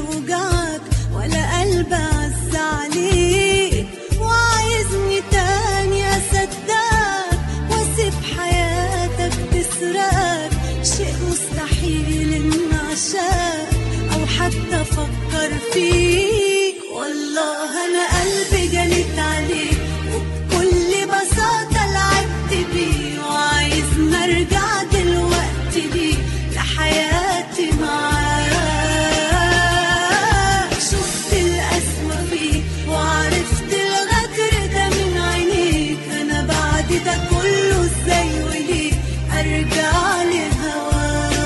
يوجعك ولا قلب عز عليك وعايزني تاني اصدقك واسيب حياتك تسرقك شيء مستحيل ان عشاك او حتى افكر فيك والله انا قلبي جنيت عليك وبكل بساطة لعبت بيه وعايز نرجع دلوقتي ليه لحياتي معاك شفت الأسوأ فيك وعرفت الغدر ده من عينيك أنا بعد ده كله ازاي وليه أرجع لهواك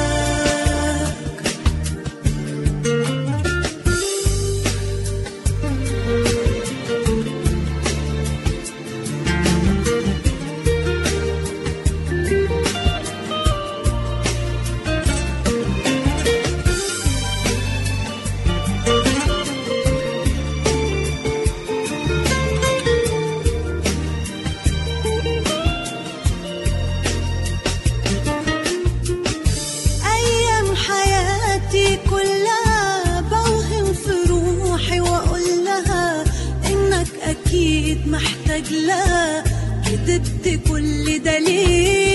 أيام حياتي كلها بوهم في روحي وأقول لها إنك أكيد محتاج لها كدبت كل ده ليه